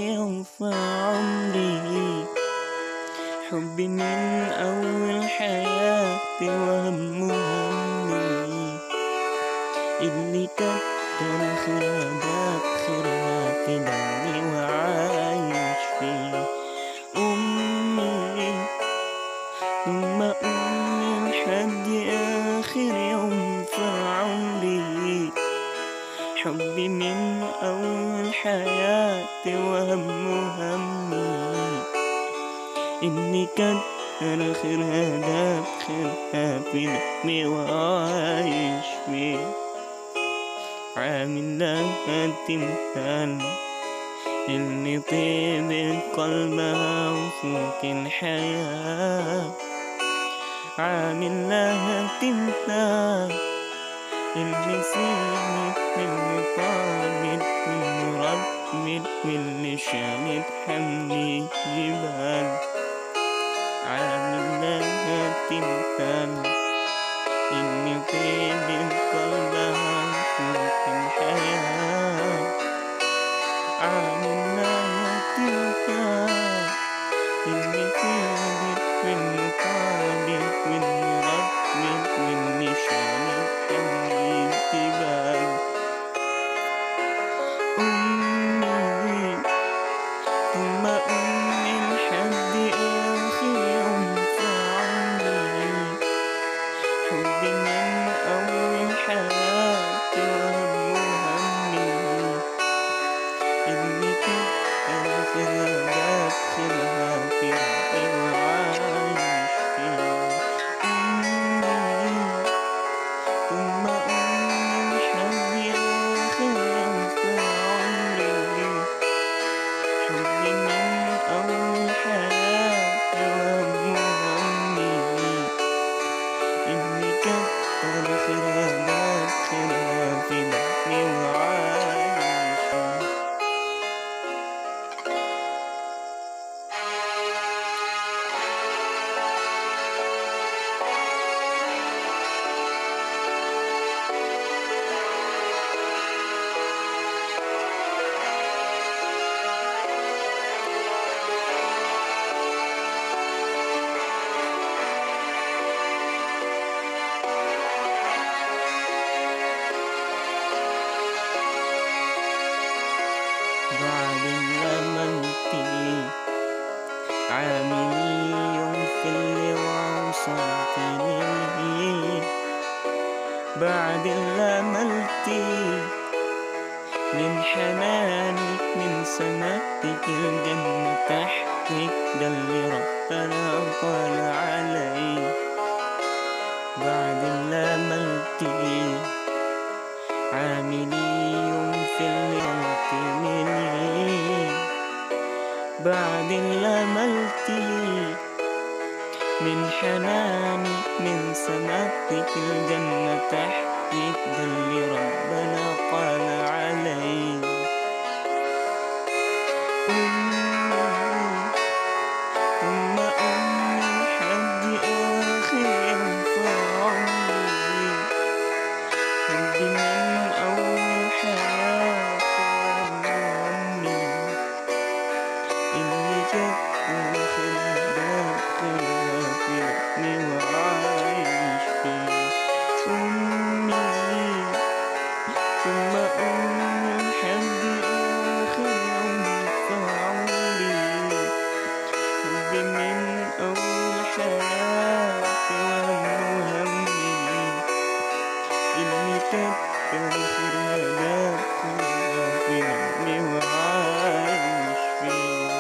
يوم في عمري حبي من أول حياتي وهم همي اللي كتر خيرها بخيرها في دمي وعايش فيه أمي ثم أمي لحد آخر يوم في عمري حبي من أول حياتي وهم همي إني كان أنا خيرها ده خيرها في دمي وعايش فيه عامل لها تمثال اللي طيب قلبها وفوق الحياة عامل لها تمثال اللي سيبت واللي طابت واللي ربت واللي شالت حملي جبال عامل لها تمثال اللي طيب قلبها فوق الحياة عامل لها تمثال اللي طيب واللي طابت واللي ربت واللي شالت حملي جبال أمي ثم أمي لحد آخر يوم في عمري حبي من أول حياتي وهم همي اللي كنت آخرها بدخلها في ربي وعايش فيه أمي ثم أمي لحد آخر يوم في عمري حبي من أول حياتي وهم همي إني كتر خيرها بدخلها في دمي وعايش بعد لمنتي عاملي يوم في اللي وصلتني بعد لملتي من حنانك من سماتك الجنة تحتك ده اللي ربنا قال علي بعد لملتي عاملي يوم في اللي مني بعد اللي عملتي من حنانك من سماتك الجنة تحتك ده اللي ربنا قال علي أمي ثم أمي لحد آخر يوم في عمري حبي من أول حياتي وأمي إني جت آخر داخلها في بطني وعايش فيه أمي ثم أمي لحد آخر يوم في عمري حبي من أول حياتي وهمي إني كتر خيرها داخلها في دمي وعايش فيه